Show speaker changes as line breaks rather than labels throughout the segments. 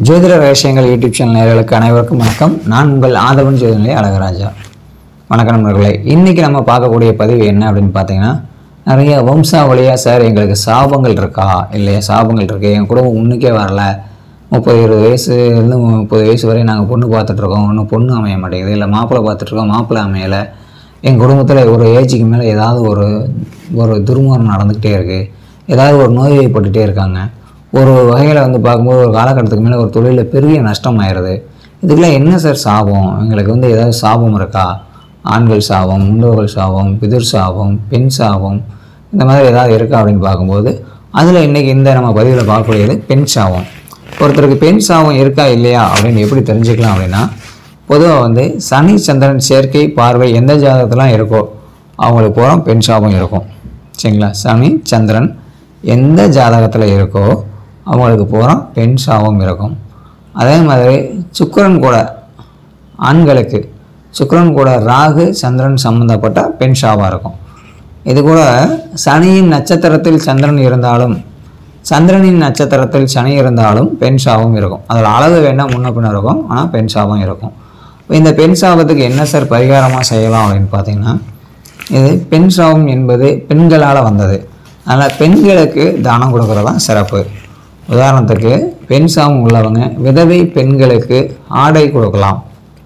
ஜோதிட ரகசியங்கள் YouTube channel நேயர்களுக்கு அனைவருக்கும் வணக்கம் நான் உங்கள் ஆதவன் ஜோதிநிலை அழகராஜா வணக்கம் நண்பர்களே இன்றைக்கி நம்ம பார்க்கக்கூடிய பதிவு என்ன அப்படின்னு பார்த்தீங்கன்னா நிறைய வம்சாவளியாக சார் எங்களுக்கு சாபங்கள் இருக்கா இல்லையா சாபங்கள் இருக்கு என் குடும்பம் முன்னுக்கே வரல முப்பது இருபது வயசுலேருந்து முப்பது வயசு வரை நாங்கள் பொண்ணு பார்த்துட்ருக்கோம் இன்னும் பொண்ணு அமைய மாட்டேங்குது இல்லை மாப்பிள்ளை பார்த்துட்ருக்கோம் மாப்பிள்ளை அமையலை எங்கள் குடும்பத்தில் ஒரு ஏஜுக்கு மேலே ஏதாவது ஒரு ஒரு துர்மரணம் நடந்துக்கிட்டே இருக்குது ஏதாவது ஒரு நோய்வாய்ப்பட்டுட்டே இருக்காங்க ஒரு வகையில் வந்து பார்க்கும்போது ஒரு காலகட்டத்துக்கு மேலே ஒரு தொழிலில் பெரிய நஷ்டம் ஆயிடுது இதுக்கெல்லாம் என்ன சார் சாபம் எங்களுக்கு வந்து ஏதாவது சாபம் இருக்கா ஆண்கள் சாபம் முன்னோர்கள் சாபம் பிதிர் சாபம் பெண் சாபம் இந்த மாதிரி ஏதாவது இருக்கா அப்படின்னு பார்க்கும்போது அதில் இன்றைக்கி இந்த நம்ம பதிவில் பார்க்கக்கூடியது பெண் சாபம் ஒருத்தருக்கு பெண் சாபம் இருக்கா இல்லையா அப்படின்னு எப்படி தெரிஞ்சுக்கலாம் அப்படின்னா பொதுவாக வந்து சனி சந்திரன் சேர்க்கை பார்வை எந்த ஜாதகத்தெலாம் இருக்கோ அவங்களுக்கு பூரா பெண் சாபம் இருக்கும் சரிங்களா சனி சந்திரன் எந்த ஜாதகத்தில் இருக்கோ அவங்களுக்கு பூரா பெண் சாபம் இருக்கும் அதே மாதிரி சுக்கிரன் கூட ஆண்களுக்கு சுக்கிரன் கூட ராகு சந்திரன் சம்மந்தப்பட்ட பெண் சாபம் இருக்கும் இது கூட சனியின் நட்சத்திரத்தில் சந்திரன் இருந்தாலும் சந்திரனின் நட்சத்திரத்தில் சனி இருந்தாலும் பெண் சாபம் இருக்கும் அதில் அளவு வேணால் முன்ன பின்ன இருக்கும் ஆனால் பெண் சாபம் இருக்கும் இப்ப இந்த பெண் சாபத்துக்கு என்ன சார் பரிகாரமாக செய்யலாம் அப்படின்னு பார்த்தீங்கன்னா இது பெண் சாபம் என்பது பெண்களால் வந்தது அதனால் பெண்களுக்கு தானம் கொடுக்குறது தான் சிறப்பு உதாரணத்துக்கு பெண் சாபம் உள்ளவங்க விதவை பெண்களுக்கு ஆடை கொடுக்கலாம்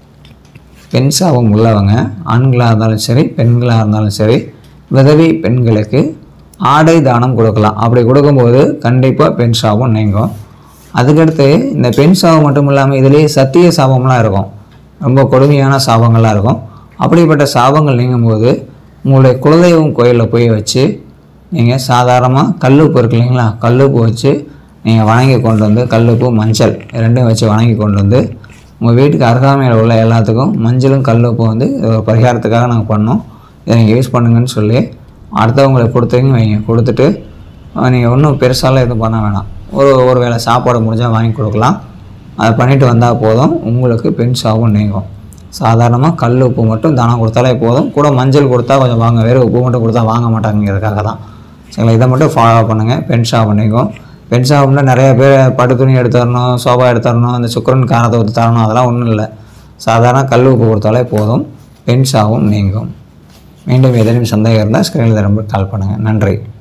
பெண் சாபம் உள்ளவங்க ஆண்களாக இருந்தாலும் சரி பெண்களாக இருந்தாலும் சரி விதவை பெண்களுக்கு ஆடை தானம் கொடுக்கலாம் அப்படி கொடுக்கும்போது கண்டிப்பாக பெண் சாபம் நீங்கும் அதுக்கடுத்து இந்த பெண் சாபம் மட்டும் இல்லாமல் இதுலேயே சத்திய சாபம்லாம் இருக்கும் ரொம்ப கொடுமையான சாபங்கள்லாம் இருக்கும் அப்படிப்பட்ட சாபங்கள் நீங்கும்போது உங்களுடைய குலதெய்வம் கோயிலில் போய் வச்சு நீங்கள் சாதாரணமாக கல்லுப்பு இருக்கு இல்லைங்களா கல்லுப்பு வச்சு நீங்கள் வணங்கி கொண்டு வந்து கல்லுப்பு மஞ்சள் ரெண்டும் வச்சு வணங்கி கொண்டு வந்து உங்கள் வீட்டுக்கு அருகாமையில் உள்ள எல்லாத்துக்கும் மஞ்சளும் கல்லுப்பும் வந்து இது ஒரு பரிகாரத்துக்காக நாங்கள் பண்ணோம் இதை நீங்கள் யூஸ் பண்ணுங்கன்னு சொல்லி அடுத்தவங்களுக்கு கொடுத்தீங்க வைங்க கொடுத்துட்டு நீங்கள் ஒன்றும் பெருசாலாம் எதுவும் பண்ண வேணாம் ஒரு ஒரு வேளை சாப்பாடு முடிஞ்சால் வாங்கி கொடுக்கலாம் அதை பண்ணிட்டு வந்தால் போதும் உங்களுக்கு பெண் சாபம் நீங்கும் சாதாரணமாக கல் உப்பு மட்டும் தானம் கொடுத்தாலே போதும் கூட மஞ்சள் கொடுத்தா கொஞ்சம் வாங்க வேறு உப்பு மட்டும் கொடுத்தா வாங்க மாட்டாங்கிறதுக்காக தான் சரிங்களா இதை மட்டும் ஃபாலோ பண்ணுங்கள் பெண் சாபம் நீங்கும் பெண் சாபம்னா நிறைய பேர் பட்டு துணி எடுத்து தரணும் சோபா எடுத்து தரணும் அந்த சுக்கரன் காரத்தை ஊற்றி தரணும் அதெல்லாம் ஒன்றும் இல்லை சாதாரண கல் உப்பு கொடுத்தாலே போதும் பெண் சாபம் நீங்கும் மீண்டும் ஏதேனும் சந்தேகம் இருந்தால் ஸ்க்ரீனில் ரொம்ப கால் பண்ணுங்கள் நன்றி